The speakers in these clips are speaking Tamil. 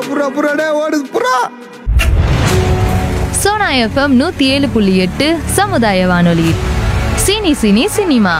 புறா புறா டே ஓடுது புறா சோனா எஃப்எம் நூத்தி ஏழு புள்ளி எட்டு சமுதாய வானொலி சினி சினி சினிமா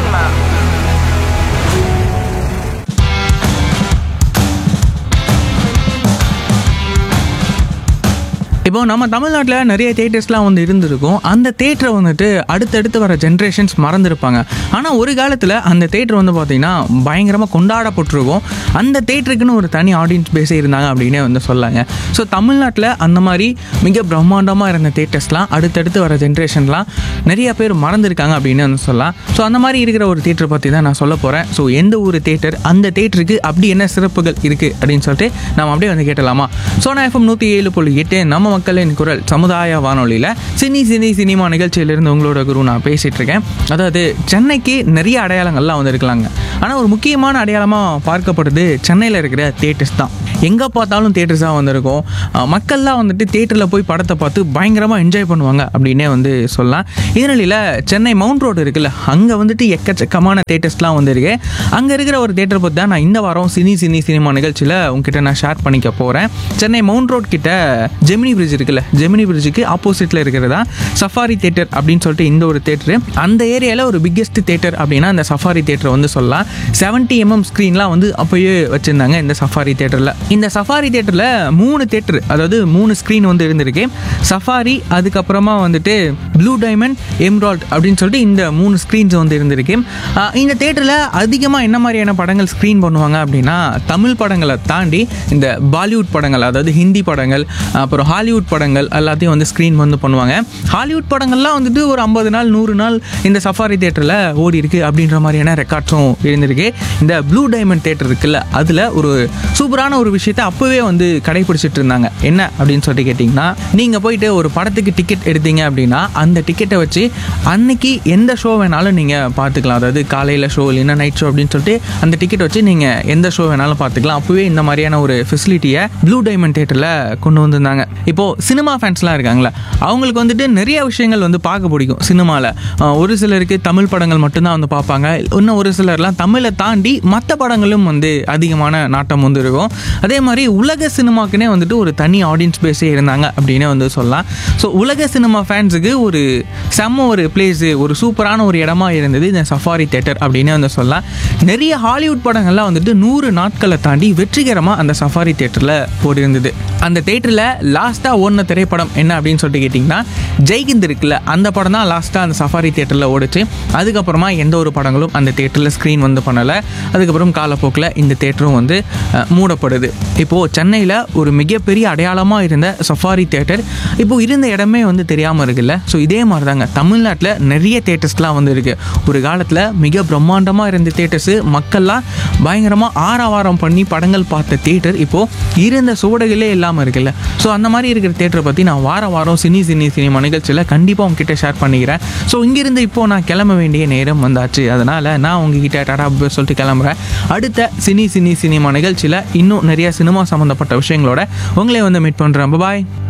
இப்போ நம்ம தமிழ்நாட்டில் நிறைய தேட்டர்ஸ்லாம் வந்து இருந்திருக்கும் அந்த தேட்டரை வந்துட்டு அடுத்தடுத்து வர ஜென்ரேஷன்ஸ் மறந்துருப்பாங்க ஆனால் ஒரு காலத்தில் அந்த தேட்டர் வந்து பார்த்திங்கன்னா பயங்கரமாக கொண்டாடப்பட்டிருக்கும் அந்த தேட்டருக்குன்னு ஒரு தனி ஆடியன்ஸ் பேஸே இருந்தாங்க அப்படின்னே வந்து சொல்லாங்க ஸோ தமிழ்நாட்டில் அந்த மாதிரி மிக பிரம்மாண்டமாக இருந்த தேட்டர்ஸ்லாம் அடுத்தடுத்து வர ஜென்ரேஷன்லாம் நிறைய பேர் மறந்துருக்காங்க அப்படின்னு வந்து சொல்லலாம் ஸோ அந்த மாதிரி இருக்கிற ஒரு தேட்டரை பற்றி தான் நான் சொல்ல போகிறேன் ஸோ எந்த ஒரு தேட்டர் அந்த தேட்டருக்கு அப்படி என்ன சிறப்புகள் இருக்குது அப்படின்னு சொல்லிட்டு நம்ம அப்படியே வந்து கேட்டலாமா சோனா எஃப்எம் நூற்றி ஏழு புள்ளி எட்டு நம்ம மக்களின் குரல் சமுதாய வானொலியில் சினி சினி சினிமா நிகழ்ச்சியிலிருந்து உங்களோட குரு நான் பேசிகிட்டு இருக்கேன் அதாவது சென்னைக்கு நிறைய அடையாளங்கள்லாம் வந்து இருக்கலாங்க ஆனால் ஒரு முக்கியமான அடையாளமாக பார்க்கப்படுது சென்னையில் இருக்கிற தேட்டர்ஸ் தான் எங்கே பார்த்தாலும் தேட்டர்ஸாக வந்திருக்கும் அஹ் மக்கள்லாம் வந்துட்டு தேட்டரில் போய் படத்தை பார்த்து பயங்கரமாக என்ஜாய் பண்ணுவாங்க அப்படின்னே வந்து சொல்லலாம் இதனால சென்னை மவுண்ட் ரோடு இருக்குல்ல அங்கே வந்துட்டு எக்கச்சக்கமான தேட்டர்ஸ்லாம் வந்திருக்கு அங்கே இருக்கிற ஒரு தேட்டர் பற்றி தான் நான் இந்த வாரம் சினி சினி சினிமா நிகழ்ச்சியில் உங்ககிட்ட நான் ஷேர் பண்ணிக்க போகிறேன் சென்னை மவுண்ட் ரோட் கிட்ட ஜெமினி பிரிட்ஜ் இருக்குல்ல ஜெமினி பிரிட்ஜுக்கு ஆப்போசிட்டில் இருக்கிறதா சஃபாரி தேட்டர் அப்படின்னு சொல்லிட்டு இந்த ஒரு தேட்டரு அந்த ஏரியாவில் ஒரு பிக்கெஸ்ட் தேட்டர் அப்படின்னா அந்த சஃபாரி தேட்டர் வந்து சொல்லலாம் செவன்ட்டி எம்எம் ஸ்க்ரீன்லாம் வந்து அப்போயே வச்சுருந்தாங்க இந்த சஃபாரி தேட்டரில் இந்த சஃபாரி தேட்டரில் மூணு தேட்டர் அதாவது மூணு ஸ்க்ரீன் வந்து இருந்திருக்கு சஃபாரி அதுக்கப்புறமா வந்துட்டு ப்ளூ டைமண்ட் எம்ரால்ட் அப்படின்னு சொல்லிட்டு இந்த மூணு ஸ்க்ரீன்ஸ் வந்து இருந்திருக்கு ஆஹ் இந்த தேட்டரில் அதிகமாக என்ன மாதிரியான படங்கள் ஸ்க்ரீன் பண்ணுவாங்க அப்படின்னா தமிழ் படங்களை தாண்டி இந்த பாலிவுட் படங்கள் அதாவது ஹிந்தி படங்கள் அப்புறம் ஹாலிவுட் படங்கள் எல்லாத்தையும் வந்து ஸ்க்ரீன் வந்து பண்ணுவாங்க ஹாலிவுட் படங்கள்லாம் வந்துட்டு ஒரு ஐம்பது நாள் நூறு நாள் இந்த சஃபாரி தேட்டரில் ஓடி இருக்கு அப்படின்ற மாதிரியான ரெக்கார்ட்ஸும் இருந்திருக்கு இந்த ப்ளூ டைமண்ட் தேட்டர் இருக்குல்ல அதில் ஒரு சூப்பரான ஒரு விஷயத்தை அப்போவே வந்து கடைபிடிச்சிட்டு இருந்தாங்க என்ன அப்படின்னு சொல்லிட்டு கேட்டிங்கன்னா நீங்கள் போயிட்டு ஒரு படத்துக்கு டிக்கெட் எடுத்தீங்க அப்படின்னா அந்த டிக்கெட்டை வச்சு அன்னைக்கு எந்த ஷோ வேணாலும் நீங்கள் பார்த்துக்கலாம் அதாவது காலையில் ஷோ இல்லைன்னா நைட் ஷோ அப்படின்னு சொல்லிட்டு அந்த டிக்கெட் வச்சு நீங்கள் எந்த ஷோ வேணாலும் பார்த்துக்கலாம் அப்போவே இந்த மாதிரியான ஒரு ஃபெசிலிட்டியை ப்ளூ டைமண்ட் தேட்டரில் கொண்டு வந்திருந்தாங்க இப்போது சினிமா ஃபேன்ஸ்லாம் இருக்காங்களே அவங்களுக்கு வந்துட்டு நிறைய விஷயங்கள் வந்து பார்க்க பிடிக்கும் சினிமாவில் ஒரு சிலருக்கு தமிழ் படங்கள் மட்டும்தான் வந்து பார்ப்பாங்க இன்னும் ஒரு சிலர்லாம் தமிழை தாண்டி மற்ற படங்களும் வந்து அதிகமான நாட்டம் வந்து இருக்கும் அதே மாதிரி உலக சினிமாக்குனே வந்துட்டு ஒரு தனி ஆடியன்ஸ் பேஸே இருந்தாங்க அப்படின்னு வந்து சொல்லலாம் ஸோ உலக சினிமா ஃபேன்ஸுக்கு ஒரு செம்ம ஒரு பிளேஸு ஒரு சூப்பரான ஒரு இடமா இருந்தது இந்த சஃபாரி தேட்டர் அப்படின்னு வந்து சொல்லலாம் நிறைய ஹாலிவுட் படங்கள்லாம் வந்துட்டு நூறு நாட்களை தாண்டி வெற்றிகரமாக அந்த சஃபாரி தேட்டரில் போயிருந்தது அந்த தேட்டரில் லாஸ்ட்டாக ஓடின திரைப்படம் என்ன அப்படின்னு சொல்லிட்டு கேட்டிங்கன்னா ஜெய்கிந்த் இருக்குல்ல அந்த படம் தான் லாஸ்ட்டாக அந்த சஃபாரி தேட்டரில் ஓடுச்சு அதுக்கப்புறமா எந்த ஒரு படங்களும் அந்த தேட்டரில் ஸ்க்ரீன் வந்து பண்ணலை அதுக்கப்புறம் காலப்போக்கில் இந்த தேட்டரும் வந்து அஹ், மூடப்படுது இப்போது சென்னையில் ஒரு மிகப்பெரிய அடையாளமாக இருந்த சஃபாரி தேட்டர் இப்போது இருந்த இடமே வந்து தெரியாமல் இருக்குல்ல ஸோ இதே மாதிரி தாங்க தமிழ்நாட்டில் நிறைய தேட்டர்ஸ்லாம் வந்து இருக்குது ஒரு காலத்தில் மிக பிரம்மாண்டமாக இருந்த தேட்டர்ஸு மக்கள்லாம் பயங்கரமாக ஆரவாரம் பண்ணி படங்கள் பார்த்த தேட்டர் இப்போது இருந்த சுவடுகளே இல்லாமல் இருக்குல்ல ஸோ அந்த மாதிரி இருக்கிற தேட்டரை பற்றி நான் வார வாரம் சினி சினி சினிமா நிகழ்ச்சியில் கண்டிப்பாக உங்ககிட்ட ஷேர் பண்ணிக்கிறேன் ஸோ இங்கேருந்து இப்போது நான் கிளம்ப வேண்டிய நேரம் வந்தாச்சு அதனால் நான் உங்ககிட்ட டாடா பை சொல்லிட்டு கிளம்புறேன் அடுத்த சினி சினி சினிமா நிகழ்ச்சியில் இன்னும் நிறைய சினிமா சம்மந்தப்பட்ட விஷயங்களோட உங்களே வந்து மீட் பண்ணுறேன் பாய்